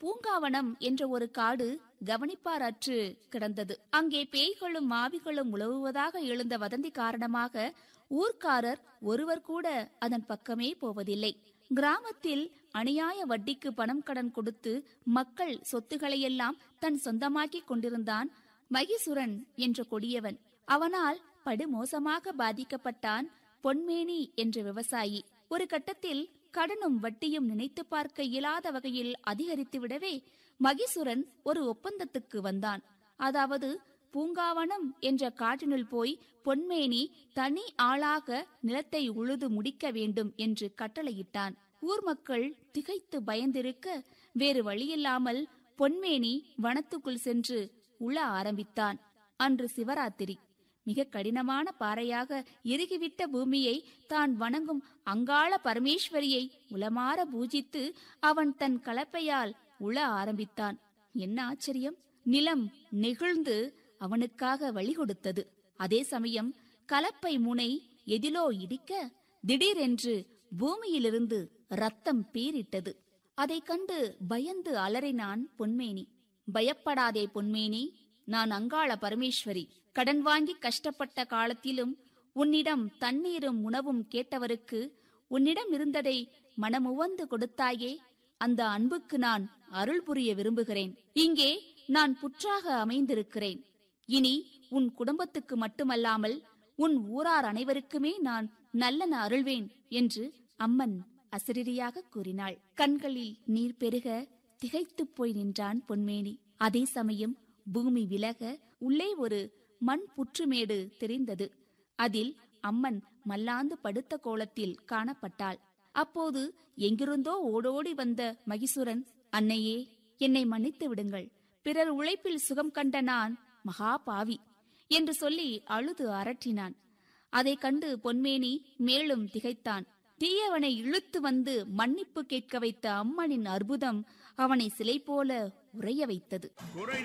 பூங்காவனம் என்ற ஒரு காடு கவனிப்பாரற்று கிடந்தது அங்கே பேய்களும் மாவிகளும் உலவுவதாக எழுந்த வதந்தி காரணமாக ஊர்க்காரர் ஒருவர் கூட அதன் பக்கமே போவதில்லை கிராமத்தில் அநியாய வட்டிக்கு பணம் கடன் கொடுத்து மக்கள் சொத்துக்களையெல்லாம் தன் சொந்தமாக்கிக் கொண்டிருந்தான் மகிசுரன் என்ற கொடியவன் அவனால் படுமோசமாக பாதிக்கப்பட்டான் பொன்மேனி என்ற விவசாயி ஒரு கட்டத்தில் கடனும் வட்டியும் நினைத்து பார்க்க இயலாத வகையில் அதிகரித்து விடவே மகிசுரன் ஒரு ஒப்பந்தத்துக்கு வந்தான் அதாவது பூங்காவனம் என்ற காட்டினுள் போய் பொன்மேனி தனி ஆளாக நிலத்தை உழுது முடிக்க வேண்டும் என்று கட்டளையிட்டான் ஊர் மக்கள் திகைத்து பயந்திருக்க வேறு வழியில்லாமல் பொன்மேனி வனத்துக்குள் சென்று உழ ஆரம்பித்தான் அன்று சிவராத்திரி மிக கடினமான பாறையாக இறுகிவிட்ட பூமியை தான் வணங்கும் அங்காள பரமேஸ்வரியை உளமாற பூஜித்து அவன் தன் கலப்பையால் உழ ஆரம்பித்தான் என்ன ஆச்சரியம் நிலம் நெகிழ்ந்து அவனுக்காக வழி கொடுத்தது அதே சமயம் கலப்பை முனை எதிலோ இடிக்க திடீரென்று பூமியிலிருந்து ரத்தம் பீரிட்டது அதைக் கண்டு பயந்து அலறினான் பொன்மேனி பயப்படாதே பொன்மேனி நான் அங்காள பரமேஸ்வரி கடன் வாங்கி கஷ்டப்பட்ட காலத்திலும் உன்னிடம் தண்ணீரும் உணவும் கேட்டவருக்கு உன்னிடம் இருந்ததை மனமுவந்து கொடுத்தாயே அந்த அன்புக்கு நான் அருள் புரிய விரும்புகிறேன் இங்கே நான் புற்றாக அமைந்திருக்கிறேன் இனி உன் குடும்பத்துக்கு மட்டுமல்லாமல் உன் ஊரார் அனைவருக்குமே நான் நல்லன அருள்வேன் என்று அம்மன் அசிரியாக கூறினாள் கண்களில் நீர் பெருக திகைத்துப் போய் நின்றான் பொன்மேனி அதே சமயம் பூமி விலக உள்ளே ஒரு மண் புற்றுமேடு தெரிந்தது அதில் அம்மன் மல்லாந்து படுத்த கோலத்தில் காணப்பட்டாள் அப்போது எங்கிருந்தோ ஓடோடி வந்த மகிசுரன் அன்னையே என்னை மன்னித்து விடுங்கள் பிறர் உழைப்பில் சுகம் கண்ட நான் மகா பாவி என்று சொல்லி அழுது அரற்றினான் அதைக் கண்டு பொன்மேனி மேலும் திகைத்தான் தீயவனை இழுத்து வந்து மன்னிப்பு கேட்க வைத்த அம்மனின் அற்புதம் அவனை சிலை போல உறைய வைத்தது